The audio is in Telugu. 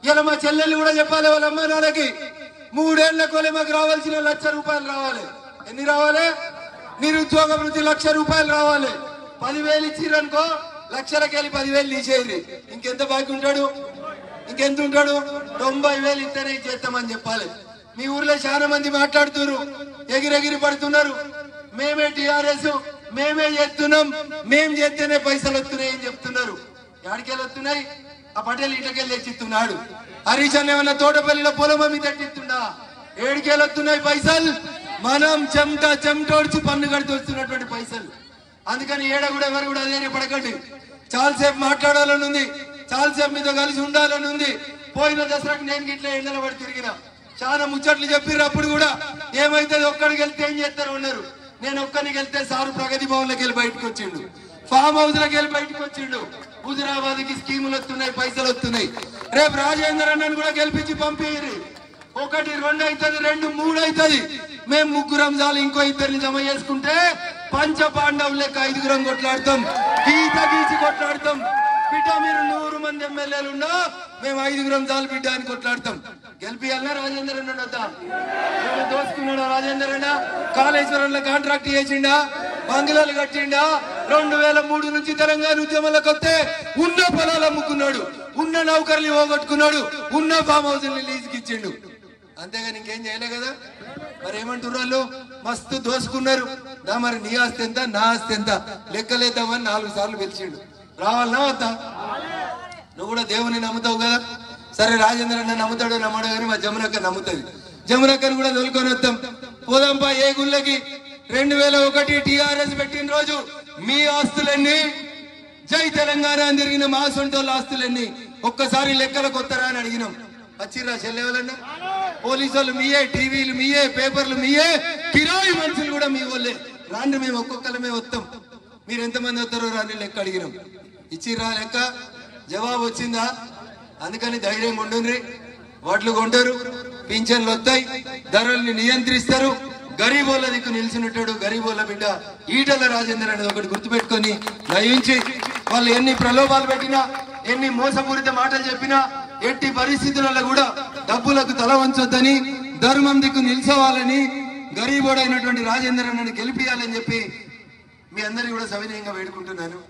ఇలా మా చెల్లెళ్ళు కూడా చెప్పాలి వాళ్ళ అమ్మ నాన్నకి మూడేళ్ల కొలే మాకు రావాల్సిన లక్ష రూపాయలు రావాలి ఎన్ని రావాలి నిరుద్యోగ వృత్తి లక్ష రూపాయలు రావాలి పదివేలు ఇచ్చిరనుకో లక్షలకి వెళ్ళి పదివేలు తీసేయండి ఇంకెంత బాకీ ఉంటాడు ఇంకెంత ఉంటాడు తొంభై వేలు ఇస్తేనే ఇది చేస్తామని చెప్పాలి మీ ఊర్లో చాలా మంది మాట్లాడుతున్నారు ఎగిరెగిరి పడుతున్నారు మేమే టిఆర్ఎస్ మేమే చేస్తున్నాం మేం చేస్తేనే పైసలు వస్తున్నాయి అని చెప్తున్నారు ఎక్కడికెళ్ళి వస్తున్నాయి ఆ పటేల్ ఇటకెళ్ళి తెచ్చిస్తున్నాడు హరీష్ అన్న ఏమన్నా తోటపల్లిలో పొలం అమ్మి తట్టిస్తుండా ఏడికెళ్ళి వస్తున్నాయి పైసలు మనం చెమట చెమటోడ్చి పన్ను కడుతూ వస్తున్నటువంటి పైసలు అందుకని ఏడ కూడా ఎవరు కూడా అదే పడకండి చాలాసేపు మాట్లాడాలని ఉంది చాలాసేపు మీతో కలిసి ఉండాలని ఉంది పోయిన దసరాకు నేను గిట్ల ఎండల పడి తిరిగిన చాలా ముచ్చట్లు చెప్పిర్రు అప్పుడు కూడా ఏమైతుంది ఒక్కడికి వెళ్తే ఏం చేస్తారు ఉన్నారు నేను ఒక్కడికి వెళ్తే సారు ప్రగతి భవన్ లోకి వెళ్ళి బయటకు వచ్చిండు ఫామ్ హౌస్ లోకి వెళ్ళి బయటకు వచ్చిండు హుజురాబాద్ కి స్కీములు వస్తున్నాయి పైసలు వస్తున్నాయి రేపు రాజేందర్ అన్నను కూడా గెలిపించి పంపించారు ఒకటి రెండు అవుతుంది రెండు మూడు అవుతుంది మేము ముగ్గురం చాలు ఇంకో ఇద్దరిని జమ చేసుకుంటే పంచ పాండవులు లెక్క ఐదుగురం కొట్లాడతాం గీత గీచి కొట్లాడతాం బిడ్డ మీరు నూరు మంది ఎమ్మెల్యేలు ఉన్నా మేము ఐదుగురం చాలు బిడ్డ అని కొట్లాడతాం గెలిపియాలన్నా రాజేందర్ అన్న వద్దా ఎవరు దోసుకున్నాడా రాజేందర్ అన్న కాళేశ్వరంలో కాంట్రాక్ట్ చేసిండా బంగ్లాలు కట్టిండా రెండు వేల మూడు నుంచి తెలంగాణ ఉద్యమంలోకి వస్తే ఉన్న పొలాలు అమ్ముకున్నాడు ఉన్న నౌకర్లు పోగొట్టుకున్నాడు ఉన్న ఫామ్ హౌస్ లీజుకి ఇచ్చిండు అంతేగాని ఇంకేం చేయలే కదా మరి ఏమంటున్నారు వాళ్ళు మస్తు దోసుకున్నారు దా మరి నీ ఆస్తి ఎంత నా ఆస్తి ఎంత లెక్కలేద్దామని నాలుగు సార్లు పిలిచిండు రావాలనా వద్దా నువ్వు కూడా దేవుని నమ్ముతావు కదా సరే రాజేంద్ర అన్న నమ్ముతాడు నమ్మడు కానీ మా జమునక్క నమ్ముతుంది జమునక్కని కూడా తోలుకొని వస్తాం పోదాంపా ఏ గుళ్ళకి రెండు వేల ఒకటి టిఆర్ఎస్ పెట్టిన రోజు మీ ఆస్తులన్నీ జై తెలంగాణ అని తిరిగిన మా సొంటోళ్ళ ఆస్తులన్నీ ఒక్కసారి లెక్కలకు వస్తారా అని అడిగినాం వచ్చిర్రా చెల్లెవాళ్ళన్నా పోలీసు వాళ్ళు మీయే టీవీలు మీయే పేపర్లు మీయే కిరాయి మనుషులు కూడా మీ వాళ్ళే రాండి మేము ఒక్కొక్కరమే వస్తాం మీరు ఎంతమంది వస్తారో రాని లెక్క అడిగినాం ఇచ్చిర్రా లెక్క జవాబు వచ్చిందా అందుకని ధైర్యం ఉండుండ్రి వడ్లు కొంటారు పింఛన్లు వస్తాయి ధరల్ని నియంత్రిస్తారు గరీబోళ్ళ దిక్కు నిలిచినట్టాడు గరీబోళ్ళ బిడ్డ ఈటల రాజేందర్ అనేది ఒకటి గుర్తుపెట్టుకొని దయించి వాళ్ళు ఎన్ని ప్రలోభాలు పెట్టినా ఎన్ని మోసపూరిత మాటలు చెప్పినా ఎట్టి పరిస్థితులలో కూడా డబ్బులకు తల వంచొద్దని ధర్మం దిక్కు నిలిచోవాలని గరీబోడైనటువంటి రాజేందర్ అన్నని గెలిపియాలని చెప్పి మీ అందరికీ కూడా సవినయంగా వేడుకుంటున్నాను